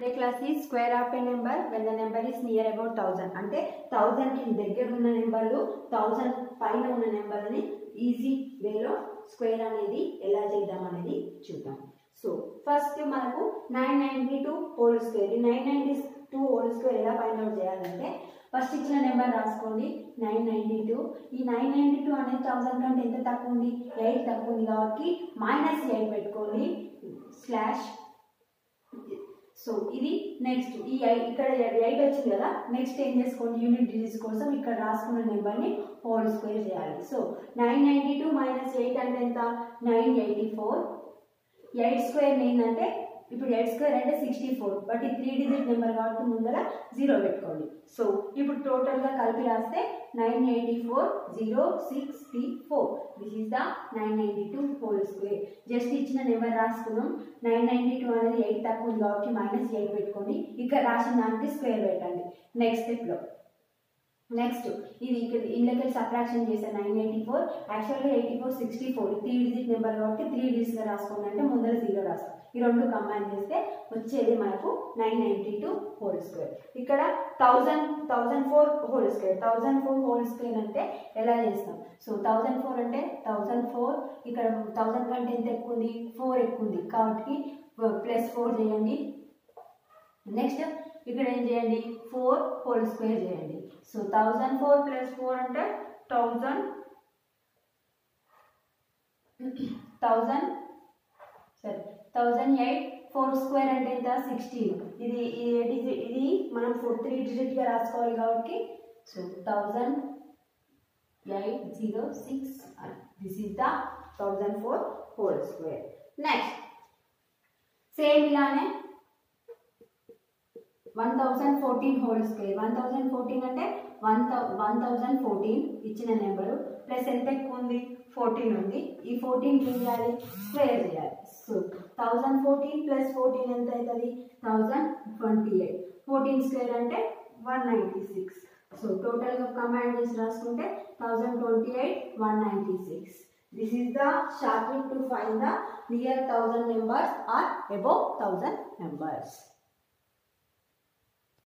class is square of a number when the number is near about thousand అంటే thousand కి దగ్గర ఉన్న నెంబర్లు థౌజండ్ పైన ఉన్న నెంబర్ని ఈజీ వేలో స్క్వేర్ అనేది ఎలా చేద్దాం అనేది చూద్దాం సో ఫస్ట్ మనకు nine ninety two whole square ఈ nine ninety two whole square ఎలా ఫైండ్ అవుట్ చేయాలంటే ఫస్ట్ ఇచ్చిన నెంబర్ రాసుకోండి నైన్ నైంటీ టూ ఈ నైన్ నైంటీ టూ అనేది థౌసండ్ కంటే ఎంత తక్కువ ఉంది ఎయిట్ తక్కువ ఉంది కాబట్టి మైనస్ ఎయిట్ పెట్టుకోండి స్లాష్ సో ఇది నెక్స్ట్ ఈ ఐ- ఇక్కడ ఎయిట్ వచ్చింది కదా నెక్స్ట్ ఏం చేసుకోండి యూనిట్ డిజిట్స్ కోసం ఇక్కడ రాసుకున్న నెంబర్ని హోల్ స్క్వేర్ చేయాలి so nine ninety two minus eight అంటే ఎంత nine eighty four eight square ఏంటంటే ఇప్పుడు ఎయిట్ స్క్వేర్ అంటే సిక్స్టీ ఫోర్ బట్ ఈ త్రీ డిజిట్ నెంబర్ కాబట్టి ముందర జీరో పెట్టుకోండి సో ఇప్పుడు టోటల్గా కలిపి రాస్తే nine eighty four zero sixty four this is the nine ninety two whole square just ఇచ్చిన నెంబర్ రాసుకున్నాం నైన్ నైంటీ టూ అనేది ఎయిట్ తక్కువ ఉంది కాబట్టి మైనస్ ఎయిట్ పెట్టుకోండి ఇక్కడ రాసిన దానికి స్క్వేర్ పెట్టండి నెక్స్ట్ స్టెప్లో నెక్స్ట్ ఇది ఇక్కడ ఇందులోకి సబ్ట్రాక్షన్ చేసే నైన్ ఎయిటీ ఫోర్ యాక్చువల్గా eighty four sixty four three digit number కాబట్టి త్రీ డిజిట్గా రాసుకోండి అంటే ముందర జీరో రాస్తాం ఈ రెండు కంబైన్ చేస్తే వచ్చేది మనకు nine ninety two whole square ఇక్కడ thousand thousand four whole square thousand four whole square అంటే ఎలా చేస్తాం సో థౌజండ్ ఫోర్ అంటే థౌజండ్ ఫోర్ ఇక్కడ థౌజండ్ కంటే ఎంత ఎక్కువ ఉంది ఫోర్ ఎక్కువ ఉంది కాబట్టి ప్లస్ ఫోర్ చేయండి నెక్స్ట్ ఇక్కడ ఏం చేయండి ఫోర్ హోల్ స్క్వేర్ చేయండి so thousand four plus four అంటే థౌజండ్ థౌజండ్ సరే థౌజండ్ ఎయిట్ ఫోర్ స్క్వేర్ అంటే ఎంత సిక్స్టీన్ ఇది ఇది ఏ డిజిట్ ఇది మనం ఫోర్ త్రీ డిజిట్గా రాసుకోవాలి కాబట్టి so thousand eight zero six this is the thousand four whole square next same ఇలానే one thousand fourteen whole square one thousand fourteen అంటే వన్ థౌ వన్ థౌజండ్ ఫోర్టీన్ ఇచ్చిన నెంబరు ప్లస్ ఎంత ఎక్కువ ఉంది ఫోర్టీన్ ఉంది ఈ ఫోర్టీన్ ఏం చేయాలి స్క్వేర్ చేయాలి so thousand fourteen plus fourteen ఎంత అవుతుంది thousand twenty eight fourteen square అంటే వన్ నైంటీ సిక్స్ సో టోటల్గా కంబైన్ చేసి రాసుకుంటే thousand twenty eight one ninety six this is the short to find the near thousand numbers or above thousand numbers